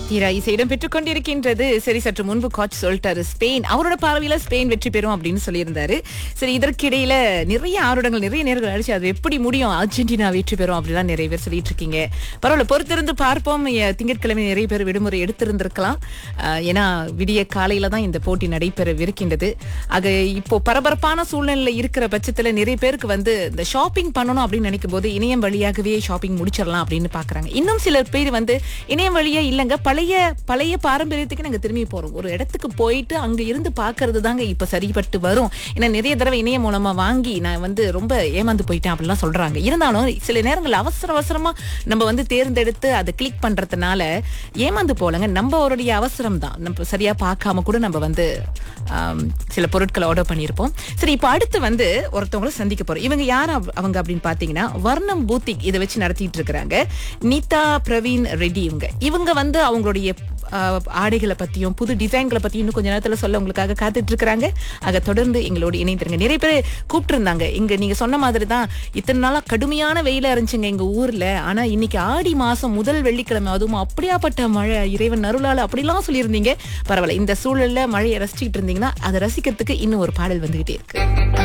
தீரா இசையிடம் பெற்றுக் கொண்டிருக்கின்றது சரி சற்று முன்பு காட்ச் சொல்லிட்டாரு ஸ்பெயின் அவரோட பார்வையில ஸ்பெயின் வெற்றி பெறும் அப்படின்னு சொல்லியிருந்தாரு சரி இதற்கிடையில நிறைய ஆருடங்கள் நிறைய நேர்கள் அடிச்சு அது எப்படி முடியும் அர்ஜென்டினா வெற்றி பெறும் அப்படிலாம் நிறைய பேர் சொல்லிட்டு இருக்கீங்க பரவாயில்ல பொறுத்திருந்து பார்ப்போம் எ- திங்கட்கிழமை நிறைய பேர் விடுமுறை எடுத்திருந்திருக்கலாம் அஹ், ஏன்னா விடிய காலையில தான் இந்த போட்டி நடைபெறவிருக்கின்றது ஆக இப்போ பரபரப்பான சூழ்நிலையில இருக்கிற பட்சத்துல நிறைய பேருக்கு வந்து இந்த ஷாப்பிங் பண்ணணும் அப்படின்னு நினைக்கும் போது இணையம் வழியாகவே ஷாப்பிங் முடிச்சிடலாம் அப்படின்னு பாக்குறாங்க இன்னும் சிலர் பேர் வந்து இணையம் வழியா இல்லங்க பழைய பழைய பாரம்பரியத்துக்கு நாங்க திரும்பி போறோம் ஒரு இடத்துக்கு போயிட்டு அங்க இருந்து பாக்குறது தாங்க இப்ப சரிப்பட்டு வரும் ஏன்னா நிறைய தடவை இணையம் மூலமா வாங்கி நான் வந்து ரொம்ப ஏமாந்து போயிட்டேன் அப்படிலாம் சொல்றாங்க இருந்தாலும் சில நேரங்கள் அவசர அவசரமா நம்ம வந்து தேர்ந்தெடுத்து அதை கிளிக் பண்றதுனால ஏமாந்து போலங்க நம்ம அவருடைய அவசரம் தான் நம்ம சரியா பார்க்காம கூட நம்ம வந்து ஆம், சில பொருட்களை ஆர்டர் பண்ணியிருப்போம் சரி இப்போ அடுத்து வந்து ஒருத்தவங்கள சந்திக்க போறோம் இவங்க யார் அவ- அவங்க அப்படின்னு பாத்தீங்கன்னா வர்ணம் பூத்திக் இதை வச்சு நடத்திட்டு இருக்கிறாங்க நீதா பிரவீன் ரெட்டி இவங்க இவங்க வந்து அவங்களுடைய ஆஹ், ஆடைகளை பத்தியும் புது டிசைன்களை பத்தியும் இன்னும் கொஞ்ச நேரத்துல சொல்ல உங்களுக்காக காத்துட்டு இருக்கிறாங்க ஆக தொடர்ந்து எங்களோட இணைந்திருங்க நிறைய பேர் கூப்பிட்டுருந்தாங்க இங்க நீங்க சொன்ன மாதிரி தான் இத்தனை நாளா கடுமையான வெயிலா இருந்துச்சுங்க எங்க ஊர்ல ஆனா இன்னைக்கு ஆடி மாசம் முதல் வெள்ளிக்கிழமை அதுவும் அப்படியாப்பட்ட மழை இறைவன் அருளால அப்படிலாம் சொல்லியிருந்தீங்க பரவாயில்ல இந்த சூழல்ல மழையை ரசிச்சுக்கிட்டு இருந்தீங்கன்னா அதை ரசிக்கிறதுக்கு இன்னும் ஒரு பாடல் வந்துகிட்டே இருக்கு